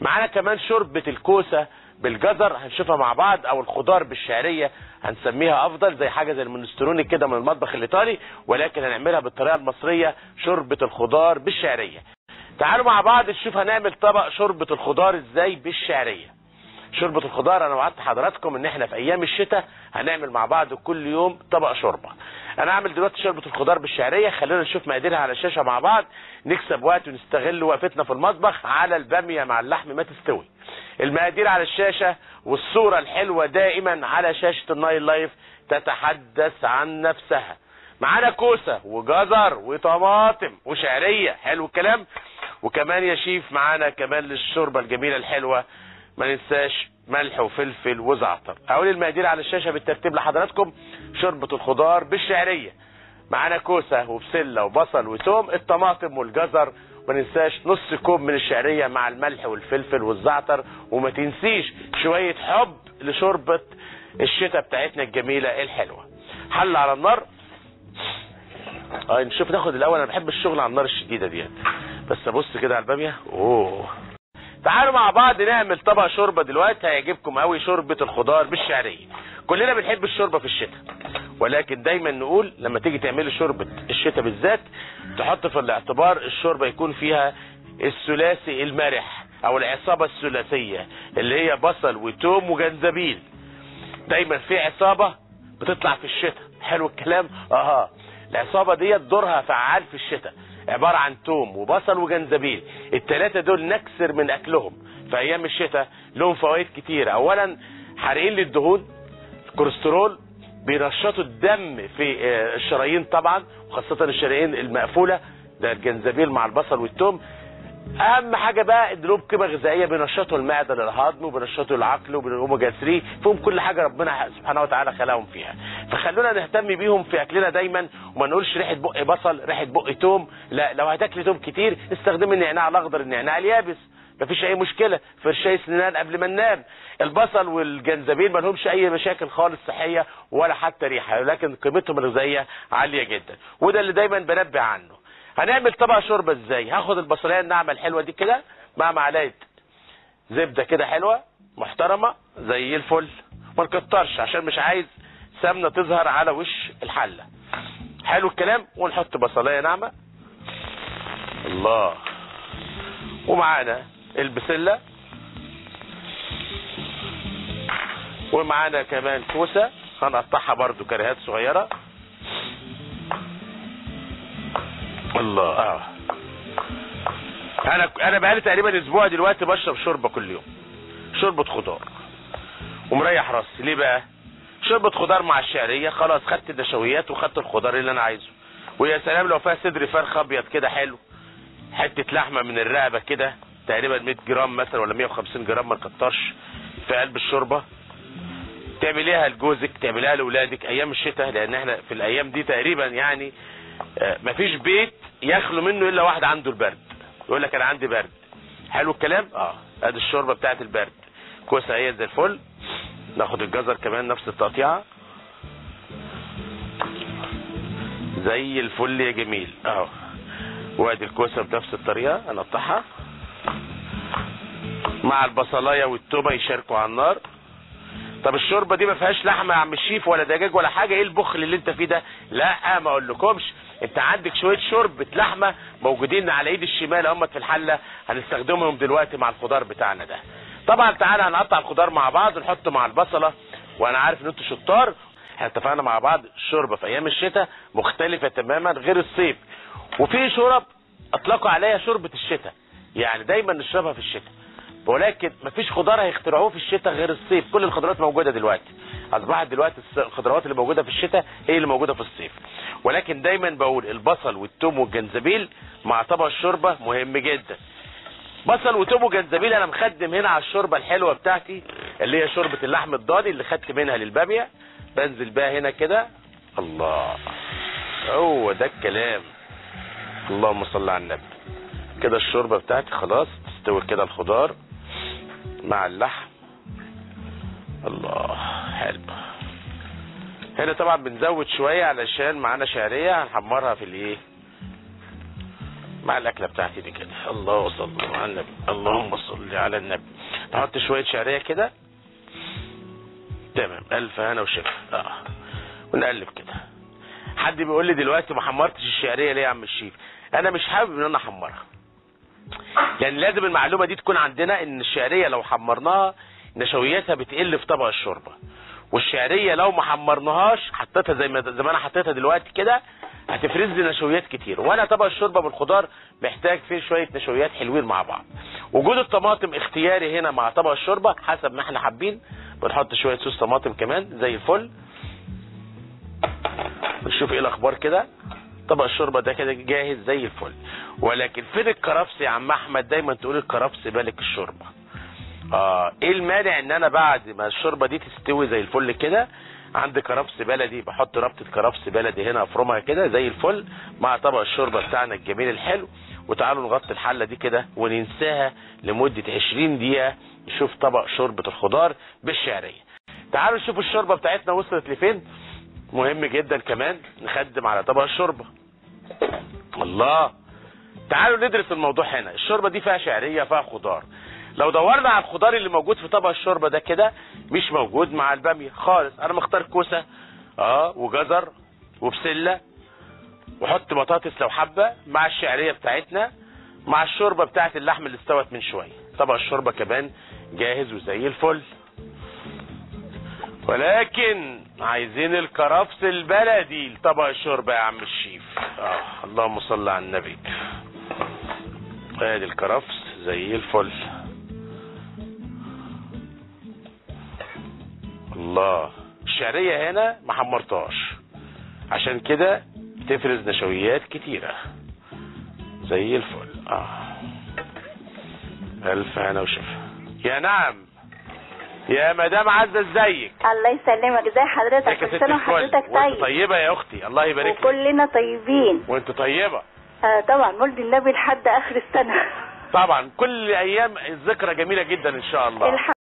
معانا كمان شوربه الكوسه بالجزر هنشوفها مع بعض او الخضار بالشعريه هنسميها افضل زي حاجه زي المنستروني كده من المطبخ الايطالي ولكن هنعملها بالطريقه المصريه شوربه الخضار بالشعريه تعالوا مع بعض نشوف هنعمل طبق شوربه الخضار ازاي بالشعريه شوربه الخضار انا وعدت حضراتكم ان احنا في ايام الشتاء هنعمل مع بعض كل يوم طبق شوربه انا هعمل دلوقتي شوربه الخضار بالشعريه خلينا نشوف مقاديرها على الشاشه مع بعض نكسب وقت ونستغل وقفتنا في المطبخ على الباميه مع اللحم ما تستوي المقادير على الشاشه والصوره الحلوه دائما على شاشه النايل لايف تتحدث عن نفسها معانا كوسه وجزر وطماطم وشعريه حلو الكلام وكمان يا شيف معانا كمان للشوربه الجميله الحلوه ما ننساش ملح وفلفل وزعتر اقول المقادير على الشاشه بالترتيب لحضراتكم شوربه الخضار بالشعريه معانا كوسه وبسله وبصل وتوم الطماطم والجزر ما ننساش نص كوب من الشعريه مع الملح والفلفل والزعتر وما تنسيش شويه حب لشوربه الشتاء بتاعتنا الجميله الحلوه حل على النار اه نشوف ناخد الاول انا بحب الشغل على النار الشديده ديت بس ابص كده على الباميه اوه تعالوا مع بعض نعمل طبق شوربه دلوقتي هيعجبكم قوي شوربه الخضار بالشعريه كلنا بنحب الشوربه في الشتاء ولكن دايما نقول لما تيجي تعملي شوربه الشتاء بالذات تحط في الاعتبار الشوربه يكون فيها الثلاثي المرح او العصابه الثلاثيه اللي هي بصل وتوم وجنزبيل دايما في عصابه بتطلع في الشتاء حلو الكلام اها العصابه ديت دورها فعال في الشتاء عباره عن توم وبصل وجنزبيل الثلاثه دول نكسر من اكلهم في ايام الشتاء لهم فوائد كتير اولا حارقين للدهون الكوليسترول بينشطوا الدم في آه، الشرايين طبعا وخاصه الشرايين المقفوله ده الجنزبيل مع البصل والثوم اهم حاجه بقى ان لهم قيمه غذائيه بينشطوا المعده للهضم وبينشطوا العقل وبالاوميجا 3 فيهم كل حاجه ربنا سبحانه وتعالى خلقهم فيها فخلونا نهتم بيهم في اكلنا دايما وما نقولش ريحه بق بصل ريحه بق توم لا لو هتاكلي توم كتير استخدمي النعناع الاخضر النعناع اليابس مفيش اي مشكله فرشاي سنان قبل ما ننام البصل والجنزبيل ما لهمش اي مشاكل خالص صحيه ولا حتى ريحه لكن قيمتهم الغذائيه عاليه جدا وده اللي دايما بنبه عنه هنعمل طبق شوربه ازاي هاخد البصلايه الناعمه الحلوه دي كده مع معلقه زبده كده حلوه محترمه زي الفل ما نكترش عشان مش عايز سمنه تظهر على وش الحله حلو الكلام ونحط بصلايه ناعمه الله ومعانا البسله ومعانا كمان كوسه هنقطعها برضو كريهات صغيره الله اه انا انا بقالي تقريبا اسبوع دلوقتي بشرب شوربه كل يوم شوربه خضار ومريح راسي ليه بقى شوربه خضار مع الشعريه خلاص خدت النشويات وخدت الخضار اللي انا عايزه ويا سلام لو فيها صدر فرخ ابيض كده حلو حته لحمه من الرقبه كده تقريبا 100 جرام مثلا ولا 150 جرام ما نكترش في قلب الشوربه تعمليها لجوزك تعمليها لاولادك ايام الشتاء لان احنا في الايام دي تقريبا يعني آه، مفيش بيت يخلو منه الا واحد عنده البرد يقول لك انا عندي برد حلو الكلام اه ادي الشوربه بتاعت البرد كوسه هي زي الفل ناخد الجزر كمان نفس التقطيعه زي الفل يا جميل اهو وادي الكوسه بنفس الطريقه انقطعها مع البصلايه والتومه يشاركوا على النار طب الشوربه دي ما فيهاش لحمه يا عم الشيف ولا دجاج ولا حاجه ايه البخل اللي انت فيه ده لا ما اقولكمش انت عندك شويه شوربه لحمه موجودين على ايد الشمال هم في الحله هنستخدمهم دلوقتي مع الخضار بتاعنا ده طبعا تعالى هنقطع الخضار مع بعض ونحط مع البصله وانا عارف ان انتوا شطار احنا اتفقنا مع بعض الشوربه في ايام الشتاء مختلفه تماما غير الصيف وفي شرب اطلقوا عليها شوربه الشتاء يعني دايما نشربها في الشتاء ولكن مفيش خضار هيخترعوه في الشتاء غير الصيف كل الخضروات موجوده دلوقتي اصبحت دلوقتي الس- الخضروات اللي موجوده في الشتاء هي اللي موجوده في الصيف ولكن دايما بقول البصل والثوم والجنزبيل مع طبق الشوربه مهم جدا بصل وتوم وجنزبيل انا مخدم هنا على الشوربه الحلوه بتاعتي اللي هي شوربه اللحم الضاني اللي خدت منها للباميه بنزل بيها هنا كده الله هو ده الكلام اللهم صل على النبي كده الشوربه بتاعتي خلاص تستوي كده الخضار مع اللحم الله حلو هنا طبعا بنزود شويه علشان معانا شعريه هنحمرها في الايه مع الاكله بتاعتي دي كده الله صل على النبي اللهم صل على النبي نحط شويه شعريه كده تمام الف هنا وشفا اه ونقلب كده حد بيقول لي دلوقتي ما حمرتش الشعريه ليه يا عم الشيف انا مش حابب ان انا احمرها يعني لازم المعلومه دي تكون عندنا ان الشعريه لو حمرناها نشوياتها بتقل في طبق الشوربه والشعريه لو ما حمرناهاش حطيتها زي ما زي ما انا حطيتها دلوقتي كده هتفرز لي نشويات كتير وانا طبق الشوربه بالخضار محتاج فيه شويه نشويات حلوين مع بعض وجود الطماطم اختياري هنا مع طبق الشوربه حسب ما احنا حابين بنحط شويه صوص طماطم كمان زي الفل نشوف ايه الاخبار كده طبق الشوربه ده كده جاهز زي الفل ولكن فين الكرفس يا عم احمد دايما تقول الكرفس بالك الشوربه اه ايه المانع ان انا بعد ما الشوربه دي تستوي زي الفل كده عندي كرفس بلدي بحط ربطه كرفس بلدي هنا افرمها كده زي الفل مع طبق الشوربه بتاعنا الجميل الحلو وتعالوا نغطي الحله دي كده وننساها لمده 20 دقيقه نشوف طبق شوربه الخضار بالشعريه تعالوا نشوف الشوربه بتاعتنا وصلت لفين مهم جدا كمان نخدم على طبق الشوربه الله تعالوا ندرس الموضوع هنا الشوربه دي فيها شعريه فيها خضار لو دورنا على الخضار اللي موجود في طبق الشوربه ده كده مش موجود مع الباميه خالص انا مختار كوسه اه وجزر وبسله وحط بطاطس لو حبه مع الشعريه بتاعتنا مع الشوربه بتاعت اللحم اللي استوت من شويه طبق الشوربه كمان جاهز وزي الفل ولكن عايزين الكرفس البلدي لطبق الشوربه يا عم الشيف آه. اللهم صل على النبي ادي الكرفس زي الفل الله الشعريه هنا ما حمرتهاش عشان كده تفرز نشويات كتيره زي الفل اه الف هنا وشفا يا نعم يا مدام عزه ازيك الله يسلمك ازي حضرتك ازيك يا كل ست سنه الكل وحضرتك وانت طيب طيبه يا اختي الله يبارك لك وكلنا طيبين وانت طيبه آه طبعا مولد النبي لحد اخر السنه طبعا كل ايام الذكرى جميله جدا ان شاء الله الحمد